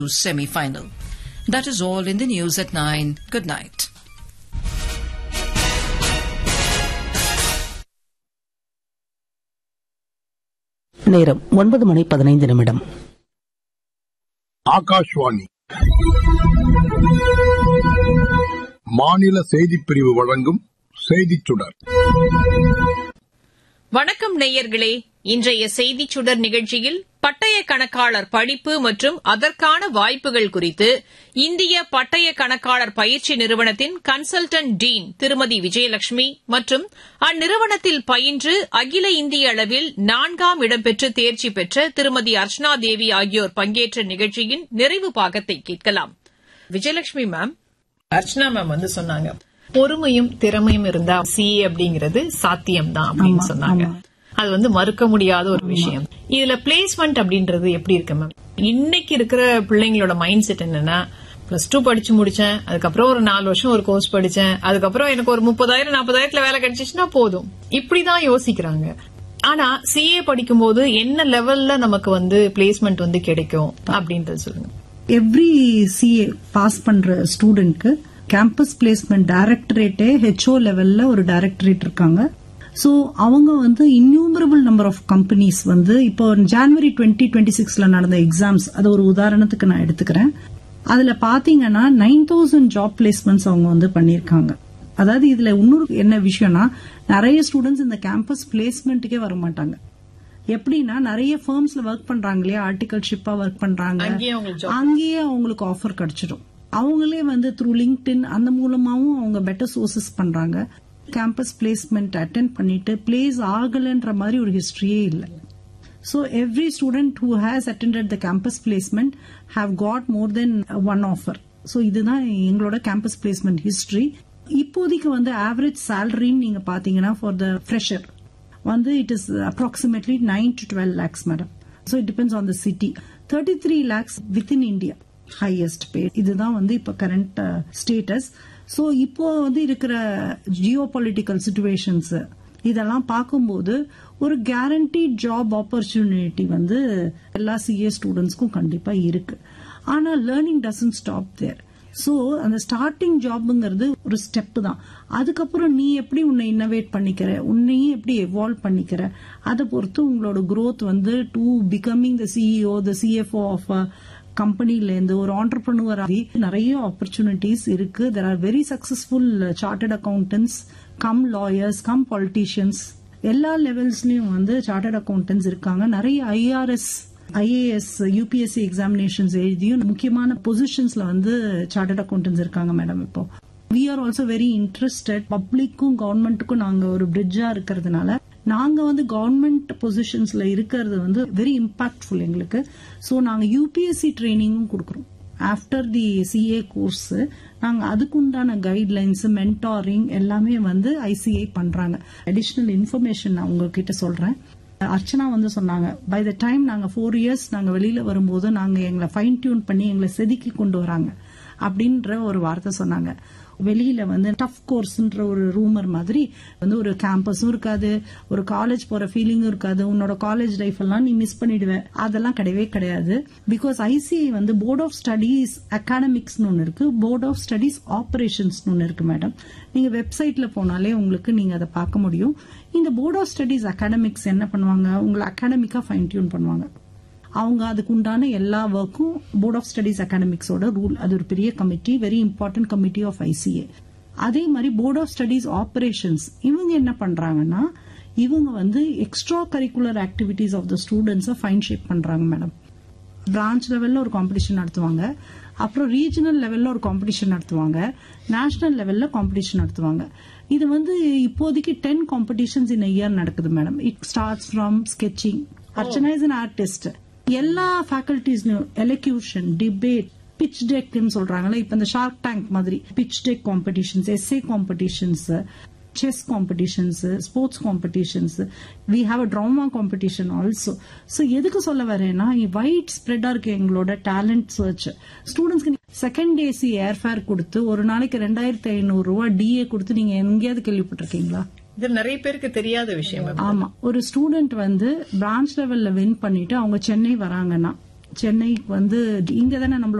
semi-final. That is all in the news at 9. Good night. நேரம் ஒன்பது மணி பதினைந்து நிமிடம் ஆகாஷ்வாணி மாநில செய்திப் பிரிவு வழங்கும் செய்திச் சுடர் வணக்கம் நேயர்களே இன்றைய செய்திச் சுடர் நிகழ்ச்சியில் பட்டய கணக்காளர் படிப்பு மற்றும் அதற்கான வாய்ப்புகள் குறித்து இந்திய பட்டய கணக்காளர் பயிற்சி நிறுவனத்தின் கன்சல்டன்ட் டீன் திருமதி விஜயலட்சுமி மற்றும் அந்நிறுவனத்தில் பயின்று அகில இந்திய அளவில் நான்காம் இடம்பெற்று தேர்ச்சி பெற்ற திருமதி அர்ச்சனா தேவி ஆகியோர் பங்கேற்ற நிகழ்ச்சியின் நிறைவு பாகத்தை கேட்கலாம் விஜயலட்சுமி மேம் அர்ச்சனா மேம் வந்து சொன்னாங்க பொறுமையும் திறமையும் இருந்தா சி அப்படிங்கிறது சாத்தியம்தான் அப்படின்னு சொன்னாங்க அது வந்து மறுக்க முடியாத ஒரு விஷயம் இதுல பிளேஸ்மெண்ட் அப்படின்றது எப்படி இருக்கு மேம் இன்னைக்கு இருக்கிற பிள்ளைங்களோட மைண்ட் செட் என்னன்னா பிளஸ் டூ படிச்சு முடிச்சேன் அதுக்கப்புறம் ஒரு நாலு வருஷம் ஒரு கோர்ஸ் படிச்சேன் அதுக்கப்புறம் எனக்கு ஒரு முப்பதாயிரம் நாற்பதாயிரத்துல வேலை கிடைச்சிச்சுன்னா போதும் இப்படிதான் யோசிக்கிறாங்க ஆனா சிஏ படிக்கும்போது என்ன லெவல்ல நமக்கு வந்து பிளேஸ்மெண்ட் வந்து கிடைக்கும் அப்படின்றது சொல்லுங்க எவ்ரி சிஏ பாஸ் பண்ற ஸ்டூடெண்ட்க்கு கேம்பஸ் பிளேஸ்மெண்ட் டைரக்டரேட்டே ஹெச்ஓ லெவல்ல ஒரு டைரக்டரேட் இருக்காங்க ஸோ அவங்க வந்து இன்யூமரபிள் நம்பர் ஆஃப் கம்பெனிஸ் வந்து இப்போ ஜான்வரி டுவெண்ட்டி டுவெண்ட்டி சிக்ஸ்ல நடந்த எக்ஸாம்ஸ் அது ஒரு உதாரணத்துக்கு நான் எடுத்துக்கிறேன் அதுல பாத்தீங்கன்னா நைன் தௌசண்ட் ஜாப் பிளேஸ்மெண்ட்ஸ் அவங்க வந்து பண்ணிருக்காங்க அதாவது இதுல இன்னொரு என்ன விஷயம்னா நிறைய ஸ்டூடெண்ட்ஸ் இந்த கேம்பஸ் பிளேஸ்மெண்ட்டுக்கே வர மாட்டாங்க எப்படின்னா நிறைய ஃபர்ம்ஸ்ல ஒர்க் பண்றாங்க இல்லையா ஆர்டிகல்ஷிப்பா ஒர்க் பண்றாங்க அங்கேயே அவங்களுக்கு அங்கேயே அவங்களுக்கு ஆஃபர் கிடைச்சிடும் அவங்களே வந்து த்ரூ லிங்க்டின் அந்த மூலமாவும் அவங்க பெட்டர் சோர்சஸ் பண்றாங்க கேம்பஸ் பிளேஸ்மெண்ட் அட்டென்ட் பண்ணிட்டு பிளேஸ் ஆகலன்ற மாதிரி ஒரு ஹிஸ்டரியே இல்லை so every student who has attended the campus placement have got more than one offer so இதுதான் எங்களோட கேம்பஸ் பிளேஸ்மெண்ட் ஹிஸ்டரி இப்போதைக்கு வந்து ஆவரேஜ் சேலரின்னு நீங்க பாத்தீங்கன்னா ஃபார் த ஃப்ரெஷர் வந்து it is approximately nine to twelve lakhs madam so it depends on the city thirty three lakhs within India highest pay இதுதான் வந்து இப்ப கரண்ட் ஸ்டேட்டஸ் ஸோ இப்போ வந்து இருக்கிற ஜியோ பொலிட்டிக்கல் சுச்சுவேஷன்ஸ் இதெல்லாம் பார்க்கும்போது ஒரு கேரண்டி ஜாப் ஆப்பர்ச்சுனிட்டி வந்து எல்லா சிஏ ஸ்டூடெண்ட்ஸ்க்கும் கண்டிப்பா இருக்கு ஆனா learning doesn't stop there so அந்த ஸ்டார்டிங் ஜாப்ங்கிறது ஒரு ஸ்டெப் தான் அதுக்கப்புறம் நீ எப்படி உன்னை இன்னோவேட் பண்ணிக்கிற உன்னையும் எப்படி எவால்வ் பண்ணிக்கிற அதை பொறுத்து உங்களோட growth வந்து to becoming the CEO the CFO of கம்பெனில இருந்து ஒரு ஆண்டர்பிரனுவர் நிறைய ஆப்பர்ச்சுனிட்டிஸ் இருக்கு there are very successful chartered accountants cum lawyers cum politicians எல்லா லெவல்ஸ்லயும் வந்து சார்ட்டர்ட் அக்கௌண்டன்ஸ் இருக்காங்க நிறைய ஐஆர்எஸ் ஐஏஎஸ் யூபிஎஸ்சி எக்ஸாமினேஷன்ஸ் எழுதியும் முக்கியமான பொசிஷன்ஸ்ல வந்து சார்ட்டர்ட் அக்கௌண்டன்ஸ் இருக்காங்க மேடம் இப்போ we are also very interested பப்ளிக்கும் கவர்மெண்ட்டுக்கும் நாங்க ஒரு பிரிட்ஜா இருக்கிறதுனால நாங்க வந்து கவர்மெண்ட் பொசிஷன்ஸ்ல இருக்கிறது வந்து வெரி இம்பாக்ட்ஃபுல் எங்களுக்கு ஸோ நாங்க யூபிஎஸ்சி ட்ரைனிங்கும் கொடுக்குறோம் ஆஃப்டர் தி சிஏ கோர்ஸ் நாங்க அதுக்குண்டான கைட்லைன்ஸ் மென்டாரிங் எல்லாமே வந்து ஐசிஐ பண்றாங்க அடிஷனல் இன்ஃபர்மேஷன் நான் உங்ககிட்ட சொல்றேன் அர்ச்சனா வந்து சொன்னாங்க பை த டைம் நாங்க ஃபோர் இயர்ஸ் நாங்க வெளியில வரும்போது நாங்க எங்களை ஃபைன் டியூன் பண்ணி எங்களை செதுக்கி கொண்டு வராங்க அப்படின்ற ஒரு வார்த்தை சொன்னாங்க வெளியில வந்து டஃப் கோர்ஸ்ன்ற ஒரு ரூமர் மாதிரி வந்து ஒரு கேம்பஸும் இருக்காது ஒரு காலேஜ் போற ஃபீலிங்கும் இருக்காது உன்னோட காலேஜ் லைஃப் எல்லாம் நீ மிஸ் பண்ணிடுவ அதெல்லாம் கிடையவே கிடையாது பிகாஸ் ஐசிஐ வந்து போர்ட் ஆஃப் ஸ்டடீஸ் அகாடமிக்ஸ்னு ஒன்று இருக்கு போர்ட் ஆஃப் ஸ்டடீஸ் ஆபரேஷன்ஸ்னு ஒன்று இருக்கு மேடம் நீங்க வெப்சைட்ல போனாலே உங்களுக்கு நீங்க அதை பார்க்க முடியும் இந்த போர்ட் ஆஃப் ஸ்டடீஸ் அகாடமிக்ஸ் என்ன பண்ணுவாங்க உங்களை அகாடமிக்கா ஃபைன் டியூன் பண்ணுவாங்க அவங்க அதுக்கு உண்டான எல்லா ஒர்க்கும் போர்ட் ஆஃப் ஸ்டடீஸ் அகாடமிக்ஸோட ரூல் அது ஒரு பெரிய committee very important committee of ICA அதே மாதிரி போர்ட் ஆஃப் ஸ்டடீஸ் ஆபரேஷன்ஸ் இவங்க என்ன பண்றாங்கன்னா இவங்க வந்து extra curricular activities of the ஸ்டூடெண்ட்ஸை ஃபைன் ஷேப் பண்றாங்க மேடம் பிரான்ச் லெவல்ல ஒரு காம்படிஷன் நடத்துவாங்க அப்புறம் ரீஜனல் லெவல்ல ஒரு காம்படிஷன் நடத்துவாங்க நேஷனல் லெவல்ல காம்படிஷன் நடத்துவாங்க இது வந்து இப்போதைக்கு டென் காம்படிஷன்ஸ் இன் இயர் நடக்குது madam it starts from sketching Archana is an artist எல்லா ஃபேக்கல்டிஸ்லயும் எலக்யூஷன் டிபேட் பிச் டெக்னு சொல்றாங்கல்ல இப்ப இந்த ஷார்க் டேங்க் மாதிரி pitch deck competitions essay competitions chess competitions sports competitions we have a drama competition also so எதுக்கு சொல்ல வரேன்னா வைட் ஸ்ப்ரெட்டா இருக்கு எங்களோட டேலண்ட் சர்ச் ஸ்டூடெண்ட்ஸ்க்கு செகண்ட் ஏசி ஏர்ஃபேர் கொடுத்து ஒரு நாளைக்கு ரெண்டாயிரத்தி ஐநூறு ரூபாய் டிஏ கொடுத்து நீங்க எங்கேயாவது கேள்விப்பட்டிருக்கீங்களா இது நிறைய பேருக்கு தெரியாத விஷயம் ஆமா ஒரு ஸ்டூடெண்ட் வந்து பிரான்ச் லெவல்ல வின் பண்ணிட்டு அவங்க சென்னை வராங்கன்னா சென்னைக்கு வந்து இங்க தானே நம்மளோட